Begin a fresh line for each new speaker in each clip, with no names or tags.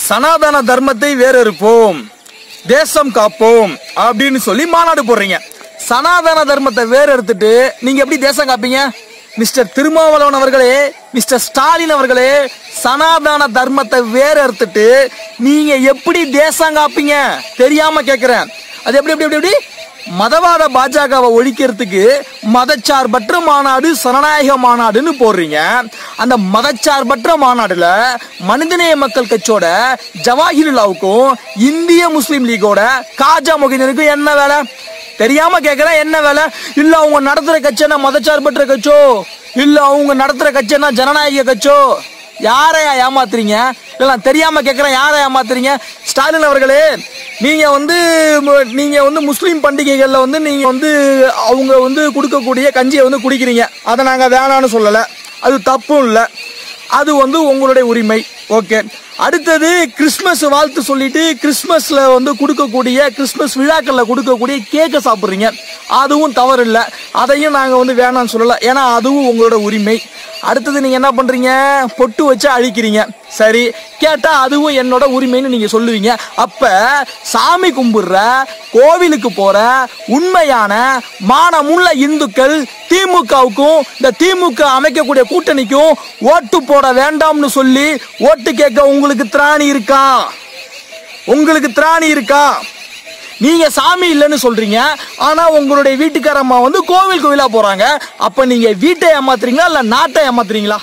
சனாதன தர்மத்தை வேறறுப்போம் தேசம் காப்போம் அப்படின்னு சொல்லி மாநாடு போடுறீங்க சனாதன தர்மத்தை வேற எடுத்துட்டு நீங்க எப்படி தேசம் காப்பீங்க மிஸ்டர் திருமாவளவன் அவர்களே மிஸ்டர் ஸ்டாலின் அவர்களே சனாதன தர்மத்தை வேற எடுத்துட்டு நீங்க எப்படி தேசம் காப்பீங்க தெரியாம கேக்குறேன் அது எப்படி எப்படி எப்படி எப்படி மதவாத பாஜகவை ஒழிக்கிறதுக்கு மதச்சார்பற்ற மாநாடு சனநாயக மாநாடுன்னு போடுறீங்க அந்த மதச்சார்பற்ற மாநாடுல மனிதநேய மக்கள் கட்சியோட ஜவாஹிருல்லாவுக்கும் இந்திய முஸ்லீம் லீகோட காஜா மொஹிதனுக்கும் என்ன வேலை தெரியாம கேக்குறேன் என்ன வேலை இல்ல அவங்க நடத்துற கட்சி என்ன மதச்சார்பற்ற கட்சோ இல்ல அவங்க நடத்துற கட்சி என்ன ஜனநாயக கட்சோ யாரையா ஏமாத்துறீங்க இல்ல நான் தெரியாம கேக்குறேன் யாரை ஏமாத்துறீங்க ஸ்டாலின் அவர்களே நீங்க வந்து ம- நீங்க வந்து முஸ்லீம் பண்டிகைகள்ல வந்து நீங்க வந்து அவங்க வந்து கொடுக்கக்கூடிய கஞ்சியை வந்து குடிக்கிறீங்க அதை நாங்க வேணாம்னு சொல்லல அது தப்பும் இல்லை அது வந்து உங்களுடைய உரிமை ஓகே அடுத்தது கிறிஸ்மஸ் வாழ்த்து சொல்லிட்டு கிறிஸ்மஸ்ல வந்து கொடுக்கக்கூடிய கிறிஸ்மஸ் விழாக்கள்ல கொடுக்கக்கூடிய கேக்கை சாப்பிட்றீங்க அதுவும் தவறு இல்லை அதையும் நாங்க வந்து வேணாம்னு சொல்லல ஏன்னா அதுவும் உங்களோட உரிமை அடுத்தது நீங்க என்ன பண்றீங்க பொட்டு வச்சு அழிக்கிறீங்க சரி கேட்டா அதுவும் என்னோட உரிமைன்னு நீங்க சொல்லுவீங்க அப்ப சாமி கும்பிடுற கோவிலுக்கு போற உண்மையான மானமுள்ள இந்துக்கள் திமுகவுக்கும் இந்த திமுக அமைக்கக்கூடிய கூட்டணிக்கும் ஓட்டு போட வேண்டாம்னு சொல்லி ஓட்டு கேட்க உங்களுக்கு திராணி இருக்கா உங்களுக்கு திராணி இருக்கா நீங்க சாமி இல்லைன்னு சொல்றீங்க ஆனா உங்களுடைய வீட்டுக்காரம்மா வந்து கோவில் கோவிலா போறாங்க அப்ப நீங்க வீட்டை ஏமாத்துறீங்களா இல்ல நாட்டை ஏமாத்துறீங்களா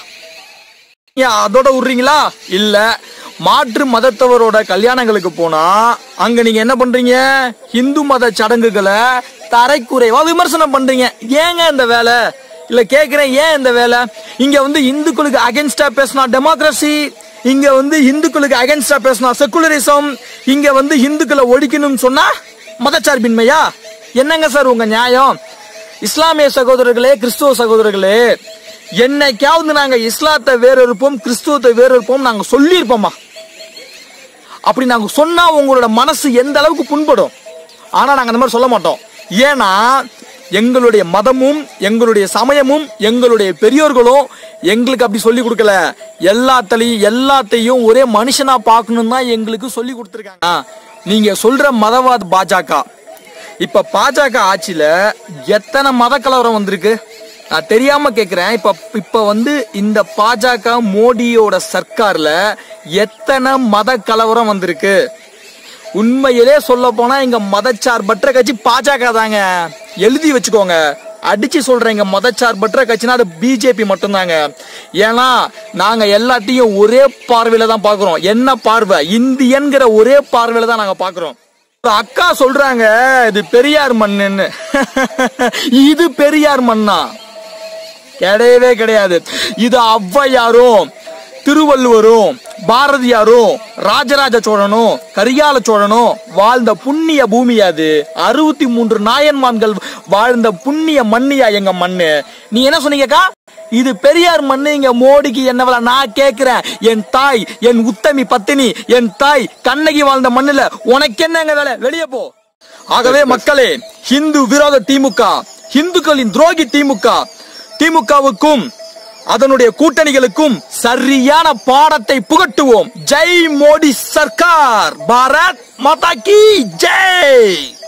ஏன் அதோட விடுறீங்களா இல்ல மாற்று மதத்தவரோட கல்யாணங்களுக்கு போனா அங்க நீங்க என்ன பண்றீங்க இந்து மத சடங்குகளை தரைக்குறைவா விமர்சனம் பண்றீங்க ஏங்க இந்த வேலை இல்ல கேக்குறேன் ஏன் இந்த வேலை இங்க வந்து இந்துக்களுக்கு அகைன்ஸ்டா பேசினா டெமோக்ரஸி இங்க வந்து இந்துக்களுக்கு அகைன்ஸ்டா பேசினா செக்குலரிசம் இங்க வந்து இந்துக்களை ஒழிக்கணும்னு சொன்னா மதச்சார்பின்மையா என்னங்க சார் உங்க நியாயம் இஸ்லாமிய சகோதரர்களே கிறிஸ்துவ சகோதரர்களே என்னைக்காவது நாங்க இஸ்லாத்தை வேற இருப்போம் கிறிஸ்துவத்தை வேற இருப்போம் நாங்க சொல்லியிருப்போமா அப்படி நாங்க சொன்னா உங்களோட மனசு எந்த அளவுக்கு புண்படும் ஆனா நாங்க அந்த மாதிரி சொல்ல மாட்டோம் ஏன்னா எங்களுடைய மதமும் எங்களுடைய சமயமும் எங்களுடைய பெரியோர்களும் எங்களுக்கு அப்படி சொல்லி கொடுக்கல எல்லாத்தையும் எல்லாத்தையும் ஒரே மனுஷனா பார்க்கணும் தான் எங்களுக்கு சொல்லி கொடுத்துருக்காங்க ஆ, நீங்க சொல்ற மதவாத பாஜக இப்ப பாஜக ஆட்சியில எத்தனை மத கலவரம் வந்திருக்கு நான் தெரியாம கேக்குறேன் இப்ப இப்ப வந்து இந்த பாஜக மோடியோட சர்க்கார்ல எத்தனை மத கலவரம் வந்திருக்கு உண்மையிலே சொல்ல போனா எங்க மதச்சார்பற்ற கட்சி பாஜக தாங்க எழுதி வச்சுக்கோங்க அடிச்சு சொல்றேன் எங்க மதச்சார்பற்ற கட்சினா அது பிஜேபி மட்டும்தாங்க ஏன்னா நாங்க எல்லாத்தையும் ஒரே பார்வையில தான் பாக்குறோம் என்ன பார்வை இந்தியன்கிற ஒரே பார்வையில தான் நாங்க பாக்குறோம் ஒரு அக்கா சொல்றாங்க இது பெரியார் மண்ணுன்னு இது பெரியார் மண்ணா கிடையவே கிடையாது இது ஔவையாரும் திருவள்ளுவரும் பாரதியாரும் ராஜராஜ சோழனும் கரிகால சோழனும் வாழ்ந்த புண்ணிய பூமி அது அறுபத்தி மூன்று நாயன்மான்கள் வாழ்ந்த புண்ணிய மண்ணியா எங்க மண்ணு நீ என்ன சொன்னீங்கக்கா இது பெரியார் மண்ணு இங்க மோடிக்கு என்ன வேலை நான் கேக்குறேன் என் தாய் என் உத்தமி பத்தினி என் தாய் கண்ணகி வாழ்ந்த மண்ணுல உனக்கு என்னங்க வேலை வெளியே போ ஆகவே மக்களே ஹிந்து விரோத திமுக இந்துக்களின் துரோகி திமுக திமுகவுக்கும் அதனுடைய கூட்டணிகளுக்கும் சரியான பாடத்தை புகட்டுவோம் ஜெய் மோடி சர்க்கார் பாரத் மாதா கி ஜெய்